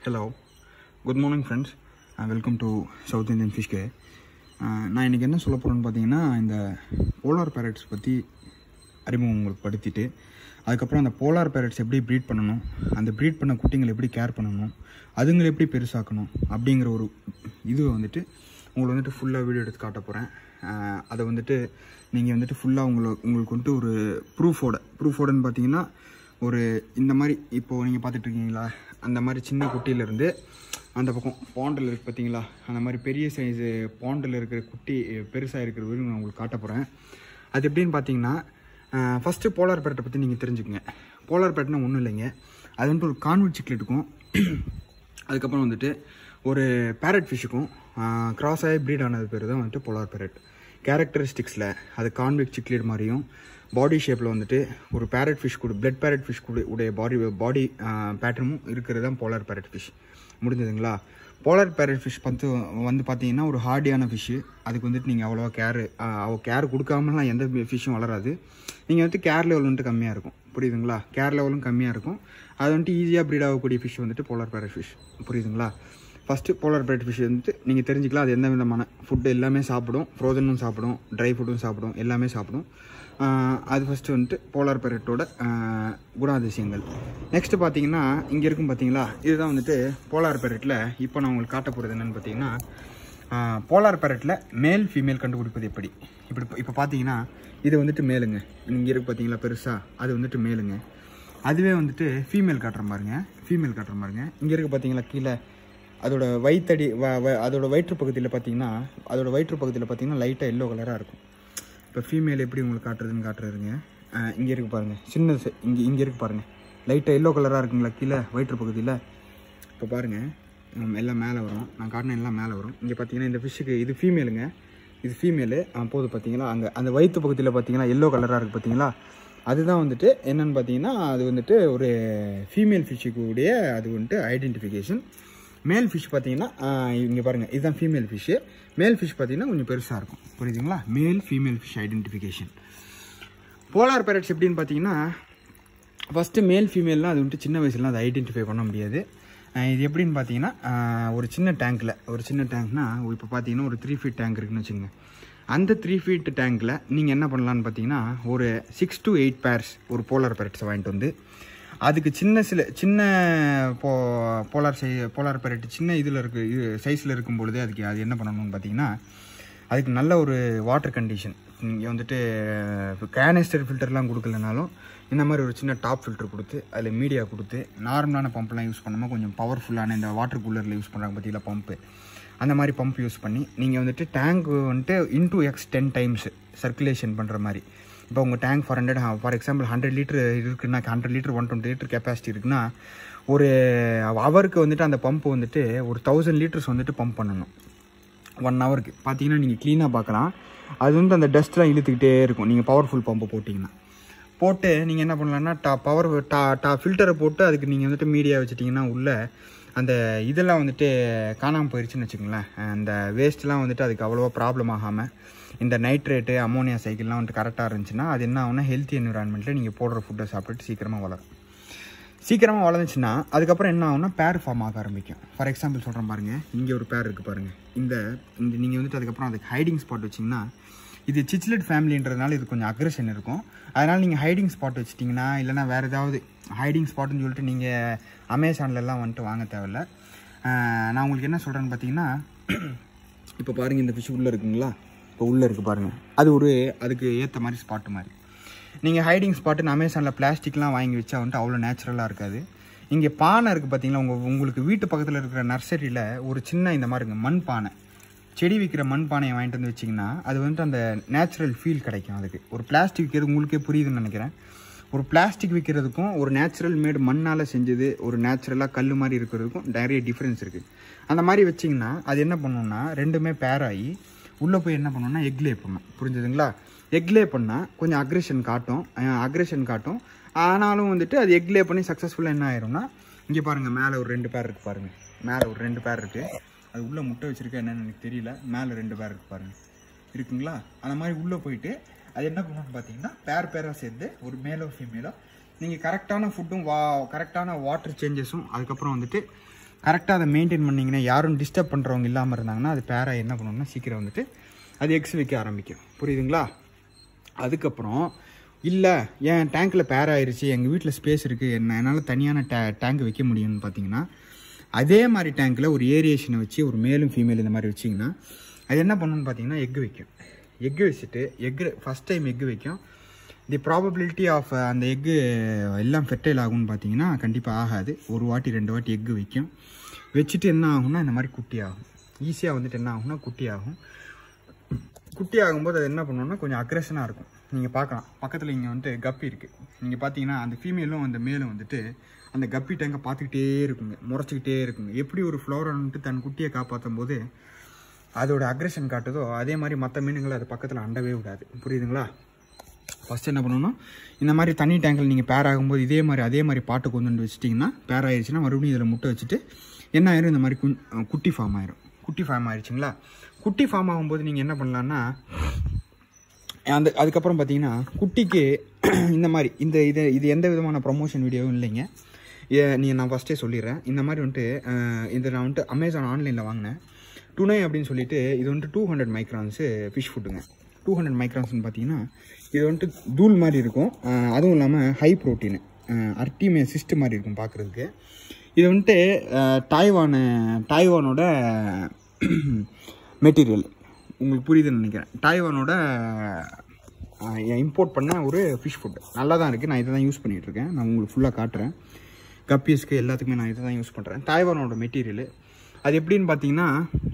hello good morning friends welcome to South Indian fish கே நான் இன்றைக்கி என்ன சொல்ல போகிறேன்னு பார்த்தீங்கன்னா இந்த போலார் பேரட்ஸ் பற்றி அறிமுகம் உங்களுக்கு படுத்திட்டு அதுக்கப்புறம் அந்த போலார் பேரட்ஸ் எப்படி ப்ரீட் பண்ணணும் அந்த ப்ரீட் பண்ண குட்டிங்களை எப்படி கேர் பண்ணணும் அதுங்களை எப்படி பெருசாக்கணும் அப்படிங்கிற ஒரு இது வந்துட்டு உங்களை வந்துட்டு ஃபுல்லாக வீடியோ எடுத்து காட்ட போகிறேன் அதை வந்துட்டு நீங்கள் வந்துட்டு ஃபுல்லாக உங்களை உங்களுக்கு வந்துட்டு ஒரு ப்ரூஃபோட ப்ரூஃபோடன்னு பார்த்தீங்கன்னா ஒரு இந்த மாதிரி இப்போது நீங்கள் பார்த்துட்டு இருக்கீங்களா அந்த மாதிரி சின்ன குட்டியிலேருந்து அந்த பக்கம் பாண்டில் இருக்குது பார்த்தீங்களா அந்த மாதிரி பெரிய சைஸு பாண்டில் இருக்கிற குட்டி பெருசாக இருக்கிற வரையும் நான் உங்களுக்கு காட்ட போகிறேன் அது எப்படின்னு பார்த்தீங்கன்னா ஃபஸ்ட்டு போலார் பேரட்டை பற்றி நீங்கள் தெரிஞ்சுக்கங்க போலார் பேரட்னா ஒன்றும் இல்லைங்க அது வந்துட்டு ஒரு கான்வெட் சிக்லெட்டுக்கும் அதுக்கப்புறம் வந்துட்டு ஒரு பேரட் ஃபிஷ்ஷுக்கும் கிராஸ் ஆகி ப்ரீட் ஆனது பேர் தான் வந்துட்டு போலார் பேரட் கேரக்டரிஸ்டிக்ஸில் அது கான்வெக்ட் சிக்லேட் மாதிரியும் பாடி ஷேப்பில் வந்துட்டு ஒரு பேரட் ஃபிஷ் கூட பிளட் பேரட் ஃபிஷ் கூட உடைய பாடி பாடி பேட்டர்னும் இருக்கிறது தான் போலார் பேரட் ஃபிஷ் முடிஞ்சதுங்களா போலார் பேரட் ஃபிஷ் பார்த்து வந்து பார்த்தீங்கன்னா ஒரு ஹார்டியான ஃபிஷ்ஷு அதுக்கு வந்துட்டு நீங்கள் அவ்வளோவா கேர் அவள் கேர் கொடுக்காமலாம் எந்த ஃபிஷ்ஷும் வளராது நீங்கள் வந்துட்டு கேர் லெவல் வந்துட்டு கம்மியாக இருக்கும் புரியுதுங்களா கேர் லெவலும் கம்மியாக இருக்கும் அது வந்துட்டு ஈஸியாக ப்ரீட் ஆகக்கூடிய ஃபிஷ் வந்துட்டு போலார் பேரட் ஃபிஷ் புரியுதுங்களா ஃபஸ்ட்டு போலார் பேரட் ஃபிஷ் வந்துட்டு நீங்கள் தெரிஞ்சுக்கலாம் அது எந்த விதமான ஃபுட்டு எல்லாமே சாப்பிடும் ஃப்ரோசனும் சாப்பிடும் ட்ரை ஃபுட்டும் சாப்பிடும் எல்லாமே சாப்பிடும் அது ஃபஸ்ட்டு வந்துட்டு போலார் பேரட்டோட குணாதிசயங்கள் நெக்ஸ்ட்டு பார்த்தீங்கன்னா இங்கே இருக்கும் பார்த்தீங்களா இதுதான் வந்துட்டு போலார் பேரட்டில் இப்போ நான் உங்களுக்கு காட்ட போகிறது என்னென்னு பார்த்தீங்கன்னா போலார் பேரட்டில் மேல் ஃபீமேல் கண்டுபிடிப்பது எப்படி இப்படி இப்போ பார்த்தீங்கன்னா இது வந்துட்டு மேலுங்க இங்கே இருக்கு பார்த்தீங்களா பெருசாக அது வந்துட்டு மேலுங்க அதுவே வந்துட்டு ஃபீமேல் காட்டுற பாருங்க ஃபீமேல் காட்டுற பாருங்க இங்கே இருக்கு பார்த்தீங்களா கீழே அதோட வயிற்றடி அதோட வயிற்று பகுதியில் பார்த்தீங்கன்னா அதோட வயிற்று பகுதியில் பார்த்தீங்கன்னா லைட்டாக எல்லோ கலராக இருக்கும் இப்போ ஃபீமேல் எப்படி உங்களுக்கு காட்டுறதுன்னு காட்டுறதுங்க இங்கே இருக்கு பாருங்கள் சின்ன இங்கே இங்கே இருக்கு பாருங்கள் லைட்டாக எல்லோ கலராக இருக்குங்களா கீழே வயிற்று பகுதியில் இப்போ பாருங்கள் எல்லாம் மேலே வரும் நான் காட்டின எல்லாம் மேலே வரும் இங்கே பார்த்தீங்கன்னா இந்த ஃபிஷ்ஷுக்கு இது ஃபீமேலுங்க இது ஃபீமேலு போது பார்த்தீங்களா அங்கே அந்த வயிற்று பகுதியில் பார்த்தீங்கன்னா எல்லோ கலராக இருக்குது பார்த்தீங்களா அதுதான் வந்துட்டு என்னென்னு பார்த்தீங்கன்னா அது வந்துட்டு ஒரு ஃபீமேல் ஃபிஷ்ஷுக்கு உடைய அது வந்துட்டு ஐடென்டிஃபிகேஷன் மேல் ஃபிஷ் பார்த்தீங்கன்னா இங்கே பாருங்கள் இதுதான் ஃபீமேல் ஃபிஷ்ஷு மேல் ஃபிஷ் பார்த்தீங்கன்னா கொஞ்சம் பெருசாக இருக்கும் புரியுதுங்களா male female fish identification polar parrots எப்படின்னு பார்த்தீங்கன்னா ஃபஸ்ட்டு மேல் ஃபீமேல்லாம் அது வந்துட்டு சின்ன வயசுலாம் அதை ஐடென்டிஃபை பண்ண முடியாது இது எப்படின்னு பார்த்தீங்கன்னா ஒரு சின்ன டேங்க்கில் ஒரு சின்ன டேங்க்னா இப்போ பார்த்தீங்கன்னா ஒரு த்ரீ ஃபீட் டேங்க் இருக்குன்னு வச்சுங்க அந்த த்ரீ ஃபீட் டேங்க்கில் நீங்கள் என்ன பண்ணலான்னு பார்த்தீங்கன்னா ஒரு சிக்ஸ் டு எயிட் பேர்ஸ் ஒரு போலார் பேரட்ஸை வாங்கிட்டு வந்து அதுக்கு சின்ன சில சின்ன போ போலார் சை போலார் பேரட் சின்ன இதில் இருக்கு இது சைஸில் இருக்கும் பொழுதே அதுக்கு அது என்ன பண்ணணும்னு பார்த்தீங்கன்னா அதுக்கு நல்ல ஒரு வாட்டர் கண்டிஷன் இங்கே வந்துட்டு இப்போ கேனிஸ்டர் ஃபில்டர்லாம் கொடுக்கலனாலும் இந்த மாதிரி ஒரு சின்ன டாப் ஃபில்டர் கொடுத்து அதில் மீடியா கொடுத்து நார்மலான பம்ப்லாம் யூஸ் பண்ணாமல் கொஞ்சம் பவர்ஃபுல்லான இந்த வாட்டர் கூலரில் யூஸ் பண்ணுறாங்க பார்த்தீங்களா பம்ப்பு அந்த மாதிரி பம்ப் யூஸ் பண்ணி நீங்கள் வந்துட்டு டேங்க் வந்துட்டு into x ten times circulation பண்ணுற மாதிரி இப்போ உங்கள் tank for hundred for example hundred litre இருக்குன்னா hundred litre one twenty litre capacity இருக்குன்னா ஒரு ஹவருக்கு வந்துட்டு அந்த பம்ப் வந்துட்டு ஒரு தௌசண்ட் லிட்டர்ஸ் வந்துட்டு பம்ப் பண்ணணும் ஒன் ஹவருக்கு பார்த்தீங்கன்னா நீங்கள் க்ளீனாக பார்க்கலாம் அது வந்து அந்த டஸ்ட்லாம் இழுத்துக்கிட்டே இருக்கும் நீங்கள் பவர்ஃபுல் பம்பை போட்டிங்கன்னா போட்டு நீங்கள் என்ன பண்ணலான்னா டா பவர் டா டா ஃபில்டரை போட்டு அதுக்கு நீங்கள் வந்துட்டு மீடியா வச்சுட்டிங்கன்னா உள்ளே அந்த இதெல்லாம் வந்துட்டு காணாமல் போயிடுச்சுன்னு வச்சுக்கோங்களேன் அந்த வேஸ்ட்லாம் வந்துட்டு அதுக்கு அவ்வளோவா ப்ராப்ளம் ஆகாமல் இந்த நைட்ரேட்டு அமோனியா சைக்கிள்லாம் வந்துட்டு கரெக்டாக இருந்துச்சுன்னா அது என்ன ஆகுனா ஹெல்த்தி என்விரான்மெண்ட்டில் நீங்கள் போடுற ஃபுட்டை சாப்பிட்டுட்டு சீக்கிரமாக வளரும் சீக்கிரமாக வளர்ந்துச்சுன்னா அதுக்கப்புறம் என்ன ஆகுனா பேர் ஃபார்ம் ஆக ஆரம்பிக்கும் ஃபார் எக்ஸாம்பிள் சொல்கிறேன் பாருங்கள் இங்கே ஒரு பேர் இருக்குது பாருங்கள் இந்த இந்த நீங்கள் வந்துட்டு அதுக்கப்புறம் அதுக்கு ஹைடிங் ஸ்பாட் வச்சிங்கன்னா இது சிச்லெட் ஃபேமிலின்றதுனால இது கொஞ்சம் அக்ரெஷன் இருக்கும் அதனால் நீங்கள் ஹைடிங் ஸ்பாட் வச்சிட்டிங்கன்னா இல்லைனா வேறு ஏதாவது ஹைடிங் ஸ்பாட்னு சொல்லிட்டு நீங்கள் அமேசான்லலாம் வந்துட்டு வாங்க தேவையில்ல நான் உங்களுக்கு என்ன சொல்கிறேன்னு பார்த்தீங்கன்னா இப்போ பாருங்கள் இந்த ஃபிஷ் உள்ளே இருக்குங்களா இப்போ உள்ளே இருக்குது பாருங்கள் அது ஒரு அதுக்கு ஏற்ற மாதிரி ஸ்பாட்டு மாதிரி நீங்கள் ஹைடிங் ஸ்பாட்டுன்னு அமேசானில் பிளாஸ்டிக்லாம் வாங்கி வச்சா வந்துட்டு அவ்வளோ நேச்சுரலாக இருக்காது இங்கே பானை இருக்குது பார்த்தீங்களா உங்கள் உங்களுக்கு வீட்டு பக்கத்தில் இருக்கிற நர்சரியில் ஒரு சின்ன இந்த மாதிரிங்க மண் பானை செடி விற்கிற மண் பானையை வாங்கிட்டு வந்து வச்சிங்கன்னா அது வந்துட்டு அந்த நேச்சுரல் ஃபீல் கிடைக்கும் அதுக்கு ஒரு பிளாஸ்டிக் விற்கிறது உங்களுக்கே புரியுதுன்னு நினைக்கிறேன் ஒரு பிளாஸ்டிக் விற்கிறதுக்கும் ஒரு நேச்சுரல் மேடு மண்ணால் செஞ்சது ஒரு நேச்சுரலாக கல் மாதிரி இருக்கிறதுக்கும் நிறைய டிஃப்ரென்ஸ் இருக்குது அந்த மாதிரி வச்சிங்கன்னா அது என்ன பண்ணணும்னா ரெண்டுமே பேர் ஆகி உள்ளே போய் என்ன பண்ணணும்னா எக்லே பண்ணும் புரிஞ்சுதுங்களா எக்லே பண்ணால் கொஞ்சம் அக்ரெஷன் காட்டும் அக்ரெஷன் காட்டும் ஆனாலும் வந்துட்டு அது எக்லே பண்ணி சக்ஸஸ்ஃபுல்லாக என்ன ஆயிரும்னா இங்கே பாருங்கள் மேலே ஒரு ரெண்டு பேர் இருக்குது பாருங்கள் மேலே ஒரு ரெண்டு பேர் இருக்குது அது உள்ளே முட்டை வச்சுருக்கா என்னன்னு எனக்கு தெரியல மேலே ரெண்டு பேர் இருக்குது பாருங்கள் இருக்குங்களா அந்த மாதிரி உள்ளே போயிட்டு அது என்ன பண்ணணும்னு பார்த்தீங்கன்னா பேர் பேராக சேர்ந்து ஒரு மேலோ ஃபீமேலோ நீங்கள் கரெக்டான ஃபுட்டும் வா கரெக்டான வாட்டர் சேஞ்சஸும் அதுக்கப்புறம் வந்துட்டு கரெக்டாக அதை மெயின்டைன் பண்ணிங்கன்னா யாரும் டிஸ்டர்ப் பண்ணுறவங்க இல்லாமல் இருந்தாங்கன்னா அது பேரா என்ன பண்ணணும்னா சீக்கிரம் வந்துட்டு அது எக்ஸ் வைக்க ஆரம்பிக்கும் புரியுதுங்களா அதுக்கப்புறம் இல்லை என் டேங்க்கில் பேர் ஆயிருச்சு எங்கள் வீட்டில் ஸ்பேஸ் இருக்குது என்ன என்னால் தனியான டே டேங்க் வைக்க முடியும்னு பார்த்தீங்கன்னா அதே மாதிரி டேங்க்கில் ஒரு ஏரியேஷனை வச்சு ஒரு மேலும் ஃபீமேல் இந்த மாதிரி வச்சிங்கன்னா அது என்ன பண்ணணும்னு பார்த்தீங்கன்னா எக் வைக்கும் எக் வச்சுட்டு எக்கு ஃபஸ்ட் டைம் எக் வைக்கும் தி ப்ராபபிலிட்டி ஆஃப் அந்த எக்கு எல்லாம் ஃபெர்டைல் ஆகும்னு பார்த்தீங்கன்னா கண்டிப்பாக ஆகாது ஒரு வாட்டி ரெண்டு வாட்டி எக்கு வைக்கும் வச்சுட்டு என்ன ஆகும்னா இந்த மாதிரி குட்டி ஆகும் ஈஸியாக வந்துட்டு என்ன ஆகும்னா குட்டி ஆகும் குட்டி ஆகும்போது அது என்ன பண்ணுவோம்னா கொஞ்சம் அக்ரெஷனாக இருக்கும் நீங்கள் பார்க்கலாம் பக்கத்தில் இங்கே வந்துட்டு கப்பி இருக்குது நீங்கள் பார்த்தீங்கன்னா அந்த ஃபீமேலும் அந்த மேலும் வந்துட்டு அந்த கப்பி டேங்கை பார்த்துக்கிட்டே இருக்குங்க முறைச்சிக்கிட்டே இருக்குங்க எப்படி ஒரு ஃப்ளோரை வந்துட்டு தன் குட்டியை காப்பாற்றும் போது அதோட அக்ரெஷன் காட்டுதோ அதே மாதிரி மற்ற மீனுங்களை அது பக்கத்தில் அண்டவே விடாது புரியுதுங்களா ஃபஸ்ட்டு என்ன பண்ணணும்னா இந்த மாதிரி தண்ணி டேங்கில் நீங்கள் பேர் ஆகும்போது இதே மாதிரி அதே மாதிரி பாட்டு கொண்டு வந்து வச்சிட்டிங்கன்னா பேர் ஆயிடுச்சுன்னா மறுபடியும் இதில் முட்டை வச்சுட்டு என்ன ஆயிரும் இந்த மாதிரி குன்- அஹ் குட்டி ஃபார்ம் ஆயிரும் குட்டி ஃபார்ம் ஆயிடுச்சுங்களா குட்டி ஃபார்ம் ஆகும்போது நீங்கள் என்ன பண்ணலான்னா அந்த அதுக்கப்புறம் பார்த்தீங்கன்னா குட்டிக்கு இந்த மாதிரி இந்த இது இது எந்த விதமான ப்ரொமோஷன் வீடியோவும் இல்லைங்க இதை நீ நான் ஃபஸ்ட்டே சொல்லிடுறேன் இந்த மாதிரி வந்துட்டு அஹ், இது நான் வந்துட்டு அமேசான் ஆன்லைனில் வாங்கினேன் டுனை அப்படின்னு சொல்லிட்டு இது வந்துட்டு டூ ஹண்ட்ரட் மைக்ரான்ஸு ஃபிஷ் ஃபுட்டுங்க டூ ஹண்ட்ரட் மைக்ரான்ஸ்னு பார்த்தீங்கன்னா இது வந்துட்டு தூள் மாதிரி இருக்கும் அஹ், அதுவும் இல்லாமல் ஹை ப்ரோட்டீன் அர்டிமே சிஸ்ட் மாதிரி இருக்கும் பார்க்குறதுக்கு இது வந்துட்டு அஹ், டாய்வானு டாய்வானோட மெட்டீரியல் உங்களுக்கு புரியுதுன்னு நினைக்கிறேன் டாய்வானோட இம்போர்ட் பண்ண ஒரு ஃபிஷ் ஃபுட் நல்லா தான் இருக்குது நான் இதை தான் யூஸ் பண்ணிகிட்டு இருக்கேன் நான் உங்களுக்கு ஃபுல்லாக காட்டுறேன் கப்பீஸ்க்கு எல்லாத்துக்குமே நான் இதை தான் யூஸ் பண்ணுறேன் டாய்வானோட மெட்டீரியல் அது எப்படின்னு பார்த்தீங்கன்னா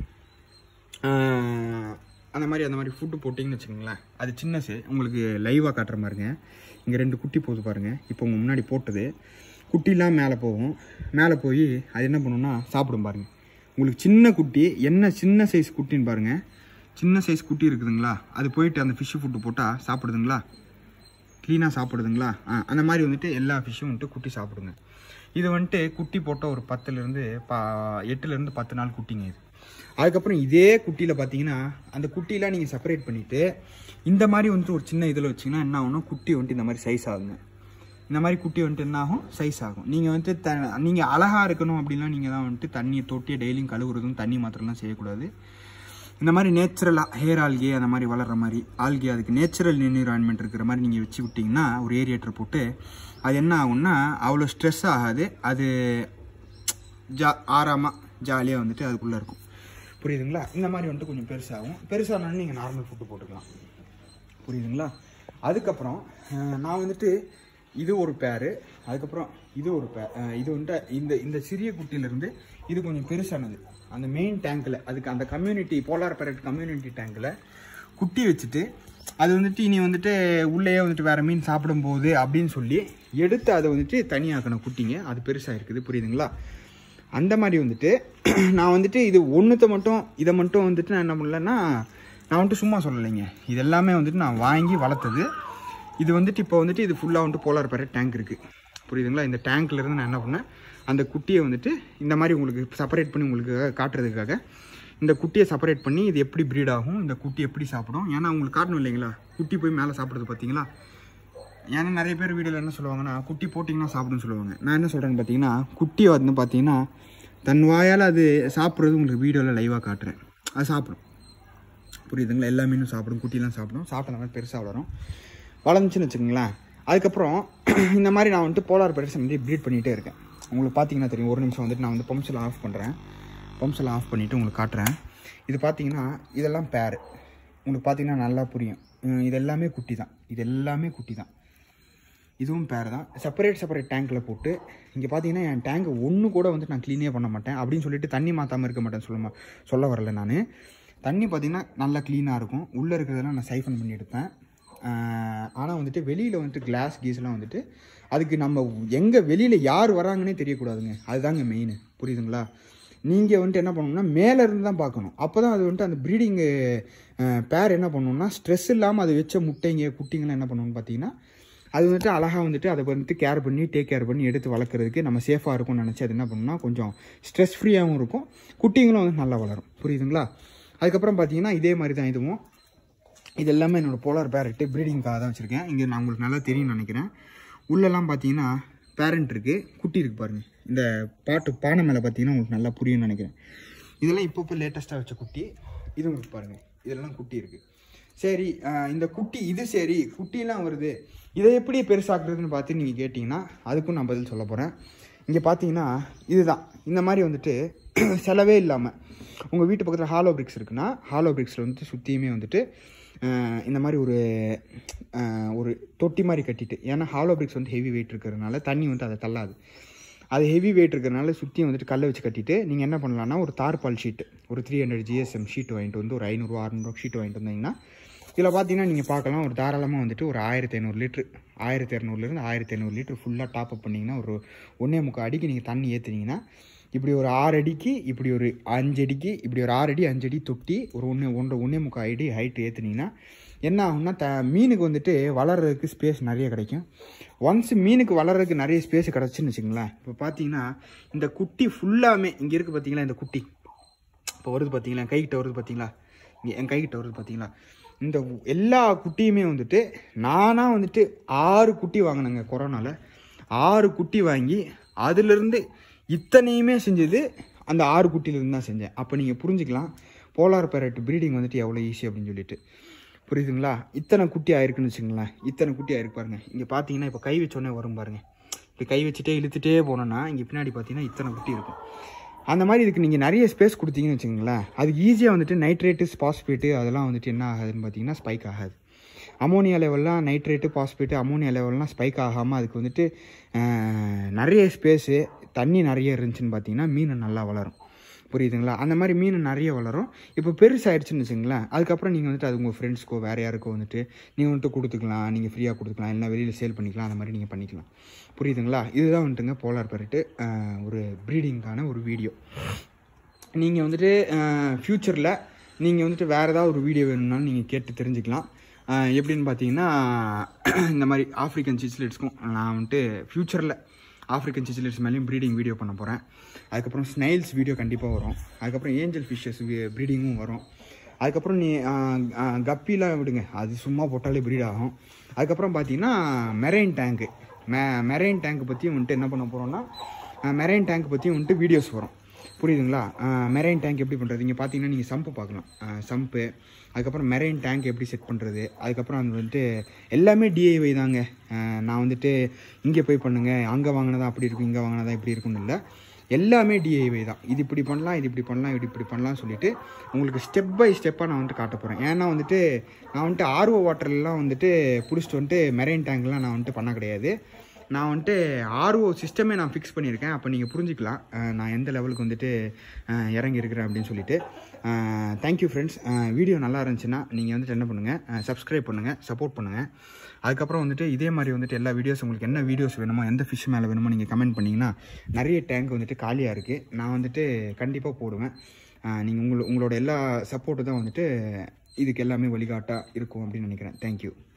ஆஹ், அந்த மாதிரி அந்த மாதிரி ஃபுட்டு போட்டிங்கன்னு வச்சுக்கோங்களேன் அது சின்னசு உங்களுக்கு லைவாக காட்டுற மாதிரிங்க இங்கே ரெண்டு குட்டி போகுது பாருங்கள் இப்போ உங்கள் முன்னாடி போட்டது குட்டிலாம் மேலே போகும் மேலே போய் அது என்ன பண்ணுன்னா சாப்பிடும் பாருங்க உங்களுக்கு சின்ன குட்டி என்ன சின்ன சைஸ் குட்டின்னு பாருங்கள் சின்ன சைஸ் குட்டி இருக்குதுங்களா அது போயிட்டு அந்த ஃபிஷ்ஷு ஃபுட்டு போட்டால் சாப்பிடுதுங்களா க்ளீனாக சாப்பிடுதுங்களா ஆ அந்த மாதிரி வந்துட்டு எல்லா ஃபிஷ்ஷும் வந்துட்டு குட்டி சாப்பிடுங்க இது வந்துட்டு குட்டி போட்ட ஒரு பத்துலேருந்து பா எட்டுலேருந்து பத்து நாள் குட்டிங்க இது அதுக்கப்புறம் இதே குட்டியில் பார்த்தீங்கன்னா அந்த குட்டிலாம் நீங்கள் செப்பரேட் பண்ணிவிட்டு இந்த மாதிரி வந்துட்டு ஒரு சின்ன இதில் வச்சிங்கன்னா என்ன ஆகும்னா குட்டி வந்துட்டு இந்த மாதிரி சைஸ் ஆகுங்க இந்த மாதிரி குட்டி வந்துட்டு என்ன ஆகும் சைஸ் ஆகும் நீங்கள் வந்துட்டு த நீங்கள் அழகாக இருக்கணும் அப்படின்லாம் நீங்கள் தான் வந்துட்டு தண்ணியை தொட்டியை டெய்லியும் கழுவுறதும் தண்ணி மாத்திரம்லாம் செய்யக்கூடாது இந்த மாதிரி நேச்சுரலாக ஹேர் ஆல்கே அந்த மாதிரி வளர்கிற மாதிரி ஆல்கே அதுக்கு நேச்சுரல் என்விரான்மெண்ட் இருக்கிற மாதிரி நீங்கள் வச்சு விட்டிங்கன்னா ஒரு ஏரியேட்டர் போட்டு அது என்ன ஆகும்னா அவ்வளோ ஸ்ட்ரெஸ் ஆகாது அது ஜா ஆறாமல் ஜாலியாக வந்துட்டு அதுக்குள்ளே இருக்கும் புரியுதுங்களா இந்த மாதிரி வந்துட்டு கொஞ்சம் பெருசாகும் பெருசானாலும் நீங்கள் நார்மல் ஃபுட்டு போட்டுக்கலாம் புரியுதுங்களா அதுக்கப்புறம் அஹ், நான் வந்துட்டு இது ஒரு பேரு அதுக்கப்புறம் இது ஒரு பே அஹ், இது வந்துட்டு இந்த இந்த சிறிய குட்டியிலேருந்து இது கொஞ்சம் பெருசானது அந்த மெயின் டேங்க்கில் அதுக்கு அந்த கம்யூனிட்டி போலார் பேரட் கம்யூனிட்டி டேங்க்கில் குட்டி வச்சுட்டு அது வந்துட்டு இனி வந்துட்டு உள்ளேயே வந்துட்டு வேறு மீன் சாப்பிடும்போது அப்படின்னு சொல்லி எடுத்து அதை வந்துட்டு தனியாக்கணும் குட்டிங்க அது பெருசாக இருக்குது புரியுதுங்களா அந்த மாதிரி வந்துட்டு நான் வந்துட்டு இது ஒன்றுத்தை மட்டும் இதை மட்டும் வந்துட்டு நான் என்ன பண்ணலன்னா நான் வந்துட்டு சும்மா சொல்லலைங்க இது எல்லாமே வந்துட்டு நான் வாங்கி வளர்த்தது இது வந்துட்டு இப்போ வந்துட்டு இது ஃபுல்லாக வந்துட்டு போலார் பேர டேங்க் இருக்குது புரியுதுங்களா இந்த டேங்க்ல இருந்து நான் என்ன பண்ணேன் அந்த குட்டியை வந்துட்டு இந்த மாதிரி உங்களுக்கு செப்பரேட் பண்ணி உங்களுக்கு காட்டுறதுக்காக இந்த குட்டியை செப்பரேட் பண்ணி இது எப்படி ப்ரீட் ஆகும் இந்த குட்டி எப்படி சாப்பிடும் ஏன்னா உங்களுக்கு காட்டணும் இல்லைங்களா குட்டி போய் மேலே சாப்பிடுறது பார்த்தீங்களா ஏன்னா நிறைய பேர் வீடியோவில் என்ன சொல்லுவாங்கன்னா குட்டி போட்டிங்கன்னா சாப்பிடுன்னு சொல்லுவாங்க நான் என்ன சொல்கிறேன்னு பார்த்தீங்கன்னா குட்டி வந்து பார்த்தீங்கன்னா தன் வாயால் அது சாப்பிட்றது உங்களுக்கு வீடியோவில் லைவாக காட்டுறேன் அது சாப்பிடும் புரியுதுங்களா எல்லா மீனும் சாப்பிடும் குட்டிலாம் சாப்பிடும் சாப்பிட்ட மாதிரி பெருசாக வளரும் வளர்ந்துச்சுன்னு வச்சுக்கோங்களேன் அதுக்கப்புறம் இந்த மாதிரி நான் வந்துட்டு போலார் பெருசை வந்து ப்ரீட் பண்ணிகிட்டே இருக்கேன் உங்களுக்கு பார்த்தீங்கன்னா தெரியும் ஒரு நிமிஷம் வந்துட்டு நான் வந்து பம்ப்ஸில் ஆஃப் பண்ணுறேன் பம்ப்ஸில் ஆஃப் பண்ணிவிட்டு உங்களுக்கு காட்டுறேன் இது பார்த்தீங்கன்னா இதெல்லாம் பேர் உங்களுக்கு பார்த்தீங்கன்னா நல்லா புரியும் உம், இது எல்லாமே குட்டி தான் இது எல்லாமே குட்டி தான் இதுவும் பேர் தான் செப்பரேட் செப்பரேட் டேங்க்கில் போட்டு இங்கே பார்த்தீங்கன்னா என் டேங்க் ஒன்று கூட வந்து நான் க்ளீனே பண்ண மாட்டேன் அப்படின்னு சொல்லிட்டு தண்ணி மாற்றாமல் இருக்க மாட்டேன் சொல்ல மா- சொல்ல வரல நான் தண்ணி பார்த்தீங்கன்னா நல்லா க்ளீனாக இருக்கும் உள்ளே இருக்கிறதெல்லாம் நான் சைஃபன் பண்ணி எடுப்பேன் ஆனால் வந்துட்டு வெளியில் வந்துட்டு கிளாஸ் கீஸ்லாம் வந்துட்டு அதுக்கு நம்ம எங்கே வெளியில் யார் வராங்கன்னே தெரியக்கூடாதுங்க அதுதாங்க மெயின் புரியுதுங்களா நீங்கள் வந்துட்டு என்ன பண்ணணும்னா மேலே இருந்து தான் பார்க்கணும் அப்போ தான் அது வந்துட்டு அந்த ப்ரீடிங்கு பேர் என்ன பண்ணணும்னா ஸ்ட்ரெஸ் இல்லாமல் அது வச்ச முட்டைங்க குட்டிங்கெல்லாம் என்ன பண்ணணும்னு பார்த்தீங்கன்னா அது வந்துட்டு அழகாக வந்துட்டு அதை வந்துட்டு கேர் பண்ணி டேக் கேர் பண்ணி எடுத்து வளர்க்குறதுக்கு நம்ம சேஃபாக இருக்கும்னு நினச்சி அது என்ன பண்ணணும்னா கொஞ்சம் ஸ்ட்ரெஸ் ஃப்ரீயாகவும் இருக்கும் குட்டிங்களும் வந்து நல்லா வளரும் புரியுதுங்களா அதுக்கப்புறம் பார்த்தீங்கன்னா இதே மாதிரி தான் இதுவும் இது எல்லாமே என்னோட போலார் பேரட்டு ப்ரீடிங்காக தான் வச்சுருக்கேன் இங்கே நான் உங்களுக்கு நல்லா தெரியும்னு நினைக்கிறேன் உள்ளெல்லாம் பார்த்தீங்கன்னா பேரண்ட் இருக்குது குட்டி இருக்குது பாருங்கள் இந்த பாட்டு பானை மேலே பார்த்தீங்கன்னா உங்களுக்கு நல்லா புரியும்னு நினைக்கிறேன் இதெல்லாம் இப்போ இப்போ லேட்டஸ்ட்டாக வச்ச குட்டி இது உங்களுக்கு பாருங்கள் இதெல்லாம் குட்டி இருக்குது சரி ஆஹ் இந்த குட்டி இது சரி குட்டிலாம் வருது இதை எப்படி பெருசாக்குறதுன்னு பார்த்து நீங்கள் கேட்டிங்கன்னா அதுக்கும் நான் பதில் சொல்ல போகிறேன் இங்கே பார்த்தீங்கன்னா இதுதான் இந்த மாதிரி வந்துட்டு செலவே இல்லாமல் உங்கள் வீட்டு பக்கத்தில் ஹாலோ பிரிக்ஸ் இருக்குன்னா ஹாலோ பிரிக்ஸில் வந்துட்டு சுற்றியுமே வந்துட்டு ஆஹ் இந்த மாதிரி ஒரு ஆஹ் ஒரு தொட்டி மாதிரி கட்டிட்டு ஏன்னா ஹாலோ பிரிக்ஸ் வந்து ஹெவி வெயிட் இருக்கிறதுனால தண்ணி வந்து அதை தள்ளாது அது ஹெவி வெயிட் இருக்கிறனால சுற்றியும் வந்துட்டு கல்லை வச்சு கட்டிட்டு நீங்கள் என்ன பண்ணலாம்னா ஒரு தார்பால் ஷீட் ஒரு த்ரீ ஹண்ட்ரட் ஜிஎஸ்எம் ஷீட் வாங்கிட்டு வந்து ஒரு ஐநூறுரூவா அறநூறுவா ஷீட் வாங்கிட்டு வந்தீங்கன்னா இதில் பார்த்தீங்கன்னா நீங்கள் பார்க்கலாம் ஒரு தாராளமாக வந்துட்டு ஒரு ஆயிரத்தி ஐநூறு லிட்ரு ஆயிரத்தி இரநூறுலேருந்து ஆயிரத்தி ஐநூறு லிட்டர் ஃபுல்லாக டாப் அப் பண்ணிங்கன்னா ஒரு ஒன்றே முக்கால் அடிக்கு நீங்கள் தண்ணி ஏற்றுனீங்கன்னா இப்படி ஒரு ஆறு அடிக்கு இப்படி ஒரு அஞ்சு அடிக்கு இப்படி ஒரு ஆறு அடி அஞ்சு அடி தொட்டி ஒரு ஒன்று ஒன்றரை ஒன்றே முக்கால் அடி ஹைட் ஏற்றுனீங்கன்னா என்ன ஆகும்னா த மீனுக்கு வந்துட்டு வளர்கிறதுக்கு ஸ்பேஸ் நிறைய கிடைக்கும் ஒன்ஸ் மீனுக்கு வளர்கிறதுக்கு நிறைய ஸ்பேஸ் கிடச்சுன்னு வச்சுங்களேன் இப்போ பார்த்தீங்கன்னா இந்த குட்டி ஃபுல்லாமே இங்கே இருக்குது பார்த்தீங்களா இந்த குட்டி இப்போ வருது பார்த்தீங்களா என் கைகிட்ட வருது பார்த்தீங்களா இங்கே என் கைகிட்ட வருது பார்த்தீங்களா இந்த எல்லா குட்டியுமே வந்துட்டு நானாக வந்துட்டு ஆறு குட்டி வாங்கினேங்க கொரோனாவில் ஆறு குட்டி வாங்கி அதிலிருந்து இத்தனையுமே செஞ்சது அந்த ஆறு குட்டியிலேருந்து தான் செஞ்சேன் அப்போ நீங்கள் புரிஞ்சுக்கலாம் போலார் பேரட் ப்ரீடிங் வந்துட்டு எவ்வளோ ஈஸி அப்படின்னு சொல்லிட்டு புரியுதுங்களா இத்தனை குட்டி ஆயிருக்குன்னு வச்சுங்களேன் இத்தனை குட்டி ஆயிருக்கு பாருங்க இங்கே பார்த்தீங்கன்னா இப்போ கை வச்சோடனே வரும் பாருங்க இப்படி கை வச்சுட்டே இழுத்துட்டே போனோன்னா இங்கே பின்னாடி பார்த்தீங்கன்னா இத்தனை குட்டி இருக்கும் அந்த மாதிரி இதுக்கு நீங்கள் நிறைய ஸ்பேஸ் கொடுத்தீங்கன்னு வச்சுங்களேன் அதுக்கு ஈஸியாக வந்துட்டு நைட்ரேட்டு பாஸ்பேட்டு அதெல்லாம் வந்துட்டு என்ன ஆகாதுன்னு பார்த்தீங்கன்னா ஸ்பைக் ஆகாது அமோனியா லெவல்லாம் நைட்ரேட்டு பாஸ்பேட்டு அமோனியா லெவல்லாம் ஸ்பைக் ஆகாமல் அதுக்கு வந்துட்டு ஆஹ், நிறைய ஸ்பேஸு தண்ணி நிறைய இருந்துச்சுன்னு பார்த்தீங்கன்னா மீன் நல்லா வளரும் புரியுதுங்களா அந்த மாதிரி மீன் நிறைய வளரும் இப்போ பெருசாகிடுச்சுன்னு வச்சுங்களேன் அதுக்கப்புறம் நீங்கள் வந்துட்டு அது உங்கள் ஃப்ரெண்ட்ஸ்க்கோ வேறு யாருக்கோ வந்துட்டு நீங்கள் வந்துட்டு கொடுத்துக்கலாம் நீங்கள் ஃப்ரீயாக கொடுத்துக்கலாம் இல்லை வெளியில் சேல் பண்ணிக்கலாம் அந்த மாதிரி நீங்கள் பண்ணிக்கலாம் புரியுதுங்களா இதுதான் வந்துட்டுங்க போலார் பெரட்டு ஒரு ப்ரீடிங்கான ஒரு வீடியோ நீங்கள் வந்துட்டு ஃப்யூச்சரில் நீங்கள் வந்துட்டு வேறு ஏதாவது ஒரு வீடியோ வேணும்னாலும் நீங்கள் கேட்டு தெரிஞ்சுக்கலாம் அஹ், எப்படின்னு பார்த்தீங்கன்னா இந்த மாதிரி ஆஃப்ரிக்கன் சிச்சிலேட்ஸ்க்கும் நான் வந்துட்டு ஃப்யூச்சரில் ஆஃப்ரிக்கன் சிச்சிலேட்ஸ் மேலேயும் ப்ரீடிங் வீடியோ பண்ண போகிறேன் அதுக்கப்புறம் ஸ்னைல்ஸ் வீடியோ கண்டிப்பாக வரும் அதுக்கப்புறம் ஏஞ்சல் ஃபிஷ்ஷஸ் ப்ரீடிங்கும் வரும் அதுக்கப்புறம் நீ கப்பிலாம் விடுங்க அது சும்மா போட்டாலே ப்ரீட் ஆகும் அதுக்கப்புறம் பார்த்தீங்கன்னா மெரைன் டேங்க்கு மெ மெரைன் டேங்க் பற்றியும் வந்துட்டு என்ன பண்ண போகிறோம்னா மெரைன் டேங்க் பற்றியும் வந்துட்டு வீடியோஸ் வரும் புரியுதுங்களா மெரைன் டேங்க் எப்படி பண்ணுறது இங்கே பார்த்தீங்கன்னா நீங்கள் சம்பு பார்க்கலாம் சம்பு அதுக்கப்புறம் மெரைன் டேங்க் எப்படி செட் பண்ணுறது அதுக்கப்புறம் அது வந்துட்டு எல்லாமே டிஐவை தாங்க அஹ், நான் வந்துட்டு இங்கே போய் பண்ணுங்க அங்கே வாங்கினதா அப்படி இருக்கும் இங்கே வாங்கினதா இப்படி இருக்கும்னு இல்லை எல்லாமே டிஐவை தான் இது இப்படி பண்ணலாம் இது இப்படி பண்ணலாம் இது இப்படி பண்ணலாம்னு சொல்லிட்டு உங்களுக்கு ஸ்டெப் பை ஸ்டெப்பாக நான் வந்துட்டு காட்ட போகிறேன் ஏன்னா வந்துட்டு நான் வந்துட்டு ஆர்ஓ வாட்டர்லாம் வந்துட்டு பிடிச்சிட்டு வந்துட்டு மெரைன் டேங்க்லாம் நான் வந்துட்டு பண்ண கிடையாது நான் வந்துட்டு ஆர்ஓ சிஸ்டமே நான் ஃபிக்ஸ் பண்ணியிருக்கேன் அப்போ நீங்கள் புரிஞ்சுக்கலாம் அஹ் நான் எந்த லெவலுக்கு வந்துட்டு அஹ் இறங்கி இருக்கிறேன் அப்படின்னு சொல்லிட்டு தேங்க்யூ ஃப்ரெண்ட்ஸ் வீடியோ நல்லா இருந்துச்சுன்னா நீங்கள் வந்துட்டு என்ன பண்ணுங்கள் சப்ஸ்கிரைப் பண்ணுங்கள் சப்போர்ட் பண்ணுங்கள் அதுக்கப்புறம் வந்துட்டு இதே மாதிரி வந்துட்டு எல்லா வீடியோஸ் உங்களுக்கு என்ன வீடியோஸ் வேணுமோ எந்த ஃபிஷ் மேலே வேணுமோ நீங்கள் கமெண்ட் பண்ணிங்கன்னா நிறைய டேங்க் வந்துட்டு காலியாக இருக்குது நான் வந்துட்டு கண்டிப்பாக போடுவேன் நீங்கள் உங்களோட உங்களோட எல்லா சப்போர்ட்டு தான் வந்துட்டு இதுக்கு எல்லாமே வழிகாட்டாக இருக்கும் அப்படின்னு நினைக்கிறேன் தேங்க்யூ